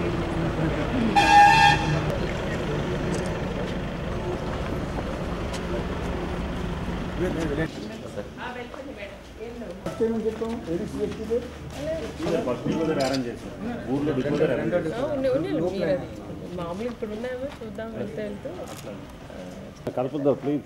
ఊర్లో డిపోజర్ అరేంజ్ చేశారు ఆ, ఉండే ఉండే మీరు అది మామూలు ఇప్పుడు ఉన్నాయేమో చూద్దాం వెళ్తే వెళ్తూ కలుపుద్దాం ప్లీజ్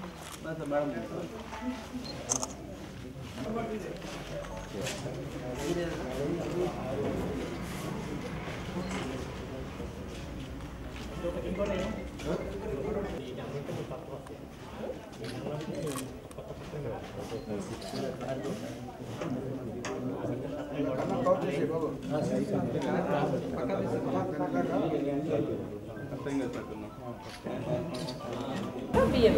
బియ్యం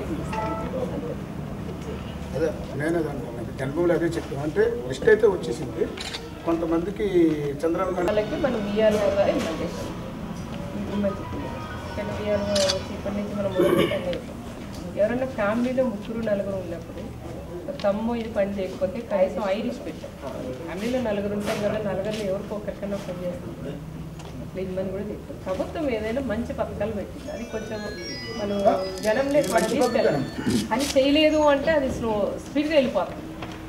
అదే నేనే అంటున్నాను జన్మభూమిలో అదే చెప్పాను అంటే లిస్ట్ అయితే వచ్చేసింది కొంతమందికి చంద్రబాబు నాయుడు వాళ్ళకి మనం బియ్యాలు ద్వారా ఇవ్వండి ఇది మంచిది కానీ బియ్యాలు వచ్చి ఇప్పటి నుంచి మనం మొదలుపెట్టాలి ఎవరైనా ఫ్యామిలీలో ముగ్గురు నలుగురు ఉన్నప్పుడు తమ్ము ఇది పని చేయకపోతే కనీసం ఐరిష్ పెట్టాం ఫ్యామిలీలో నలుగురు ఉంటాం కదా నలుగురిలో ఎవరికో ఒకరికన్నా పని చేస్తాం అట్లా ఇమ్మని కూడా చెప్తాం ప్రభుత్వం ఏదైనా మంచి పథకాలు పెట్టింది అది కొంచెం మనం జనంలో తీసుకెళ్ళాం అది చేయలేదు అంటే అది స్లో స్పీడ్గా వెళ్ళిపోతుంది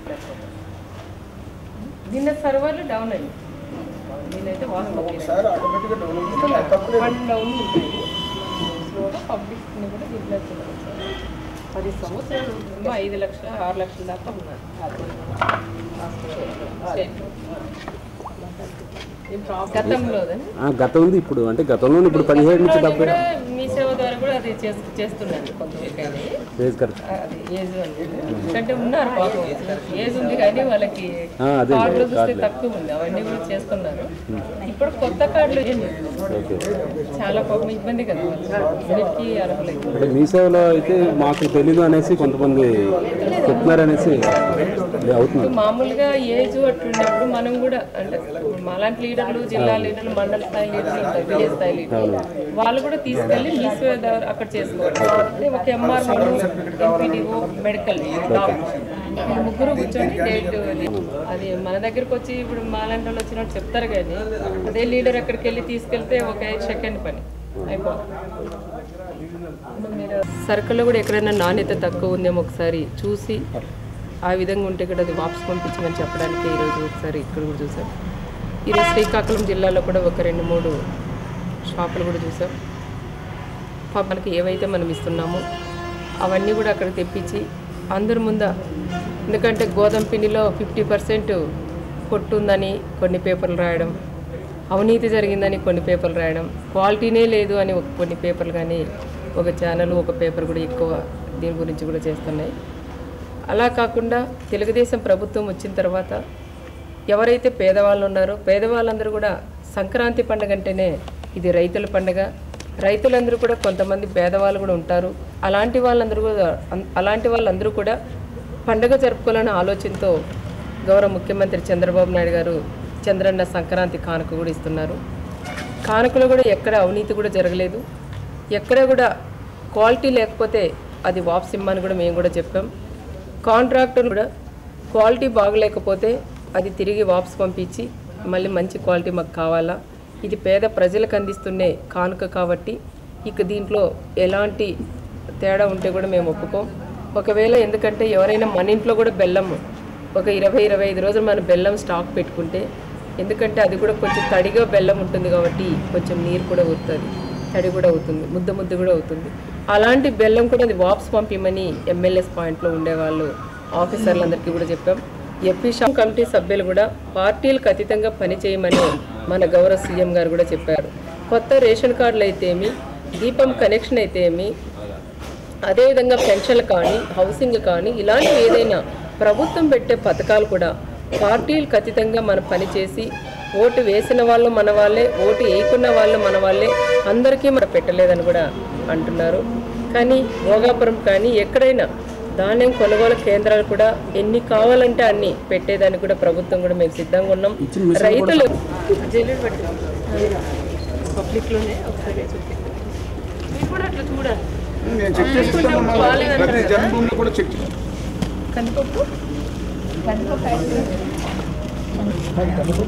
నిన్న సర్వర్లు డౌన్ అయ్యి నేనైతే వాస్తవం ఒకసారి ఆటోమేటిక్గా డెవలప్ అవుతుంది తప్పులేదు వన్ డౌన్ ఉంటాయి స్లోగా పబ్లిక్ కూడా దీంట్లో పది సంవత్సరాలు ఉంటుందో ఐదు లక్షల ఆరు లక్షల దాకా ఉన్నారు స్టేట్లో. ఏం ప్రాబ్లం- గతంలో గతం ఉంది ఇప్పుడు అంటే గతంలో ఇప్పుడు పదిహేడు నుంచి డెబ్బై కూడా మీ సేవ ద్వారా కూడా అది చేస్తు- చేస్తున్నారు కొంతమంది రేజ్ కరెక్ట్ అది ఏజ్ అంటే ఎందుకంటే ఉన్నారు పాపం ఏజ్ ఉంది కానీ వాళ్ళకి ఆ, అదే కార్డులు చూస్తే కార్డులే. తక్కువ ఉంది అవన్నీ కూడా చేస్తున్నారు ఇప్పుడు కొత్త కార్డులు ఏం లేదు. ఓకే చాలా పాపం ఇబ్బంది కదా అన్నిటికీ అర్హులైతే అంటే మీ సేవలో అయితే మాకు తెలీదు అనేసి కొంతమంది చెప్తున్నారు అనేసి అవుతుంది మామూలుగా ఏజ్ అట్లున్నప్పుడు మనం కూడా అంటే మాలాంటి లీడర్లు జిల్లా లీడర్లు మండల స్థాయి లీడర్లు ఉంటారు విలేజ్ స్థాయి లీడర్లు వాళ్ళు కూడా తీసుకెళ్లి మీ సేవ ద్వారా అక్కడ చేసుకోవాలి అంటే ఒక ఎంఆర్ ఎంపీడీఓ మెడికల్ డాక్టర్ వీళ్ళు ముగ్గురు కూర్చొని డేట్ అది మన దగ్గరకు వచ్చి ఇప్పుడు మాలాంటి వాళ్ళు వచ్చినట్టు చెప్తారు కానీ అదే లీడర్ అక్కడికి వెళ్ళి తీసుకెళ్తే ఒక సెకండ్ పని అయిపోతుంది సరుకుల్లో కూడా ఎక్కడైనా నాణ్యత తక్కువ ఉందేమో ఒకసారి చూసి ఆ విధంగా ఉంటే కూడా అది వాపస్ పంపించమని చెప్పడానికి ఈరోజు ఒకసారి ఇక్కడ కూడా చూసాం ఈరోజు శ్రీకాకుళం జిల్లాలో కూడా ఒక రెండు మూడు షాపులు కూడా చూసాం పాప మనకి ఏవైతే మనం ఇస్తున్నామో అవన్నీ కూడా అక్కడ తెప్పించి అందరి ముందా ఎందుకంటే గోధుమ పిండిలో ఫిఫ్టీ పర్సెంట్ కొట్టుందని కొన్ని పేపర్లు రాయడం అవినీతి జరిగిందని కొన్ని పేపర్లు రాయడం క్వాలిటీనే లేదు అని ఒక కొన్ని పేపర్లు కానీ ఒక ఛానల్ ఒక పేపర్ కూడా ఎక్కువ దీని గురించి కూడా చేస్తున్నాయి అలా కాకుండా తెలుగుదేశం ప్రభుత్వం వచ్చిన తర్వాత ఎవరైతే పేదవాళ్ళు ఉన్నారో పేదవాళ్ళందరూ కూడా సంక్రాంతి పండుగ అంటేనే ఇది రైతుల పండుగ రైతులందరూ కూడా కొంతమంది పేదవాళ్ళు కూడా ఉంటారు అలాంటి వాళ్ళందరూ కూడా అన్- అలాంటి వాళ్ళందరూ కూడా పండుగ జరుపుకోవాలనే ఆలోచనతో గౌరవ ముఖ్యమంత్రి చంద్రబాబు నాయుడు గారు చంద్రన్న సంక్రాంతి కానుక కూడా ఇస్తున్నారు కానుకలో కూడా ఎక్కడ అవినీతి కూడా జరగలేదు ఎక్కడ కూడా క్వాలిటీ లేకపోతే అది వాపస్ ఇమ్మని కూడా మేము కూడా చెప్పాం కాంట్రాక్టర్ కూడా క్వాలిటీ బాగలేకపోతే అది తిరిగి వాపస్ పంపించి మళ్ళీ మంచి క్వాలిటీ మాకు కావాలా ఇది పేద ప్రజలకు అందిస్తున్నే కానుక కాబట్టి ఇక దీంట్లో ఎలాంటి తేడా ఉంటే కూడా మేము ఒప్పుకోం ఒకవేళ ఎందుకంటే ఎవరైనా మన ఇంట్లో కూడా బెల్లం ఒక ఇరవై ఇరవై ఐదు రోజులు మన బెల్లం స్టాక్ పెట్టుకుంటే ఎందుకంటే అది కూడా కొంచెం తడిగా బెల్లం ఉంటుంది కాబట్టి కొంచెం నీరు కూడా ఊరుతుంది తడి కూడా అవుతుంది ముద్ద ముద్ద కూడా అవుతుంది అలాంటి బెల్లం కూడా అది వాపస్ పంపిమని ఎమ్మెల్యేస్ పాయింట్లో ఉండేవాళ్ళు ఆఫీసర్లందరికీ కూడా చెప్పాం ఎఫిషియన్ కమిటీ సభ్యులు కూడా పార్టీలకు అతీతంగా పనిచేయమని మన గౌరవ సీఎం గారు కూడా చెప్పారు కొత్త రేషన్ కార్డులు అయితేమి దీపం కనెక్షన్ అయితేమి అదేవిధంగా పెన్షన్లు కానీ హౌసింగ్ కానీ ఇలాంటివి ఏదైనా ప్రభుత్వం పెట్టే పథకాలు కూడా పార్టీలకు అతీతంగా మనం పనిచేసి ఓటు వేసిన వాళ్ళు మన వాళ్ళే ఓటు వేయకున్న వాళ్ళు మన వాళ్ళే అందరికీ మనం పెట్టలేదని కూడా అంటున్నారు కానీ భోగాపురం కానీ ఎక్కడైనా ధాన్యం కొనుగోలు కేంద్రాలు కూడా ఎన్ని కావాలంటే అన్ని పెట్టేదానికి కూడా ప్రభుత్వం కూడా మేము సిద్ధంగా ఉన్నాం రైతులు జల్లెడ పెట్టారు పబ్లిక్లోనే ఒకసారి చూపిస్తాను మీరు కూడా అట్లా చూడాలి నేను చెక్ చేసుకుంటాను ప్రతి జన్మభూమిలో కూడా చెక్ చేస్తాను కందిపప్పు కందిపప్పు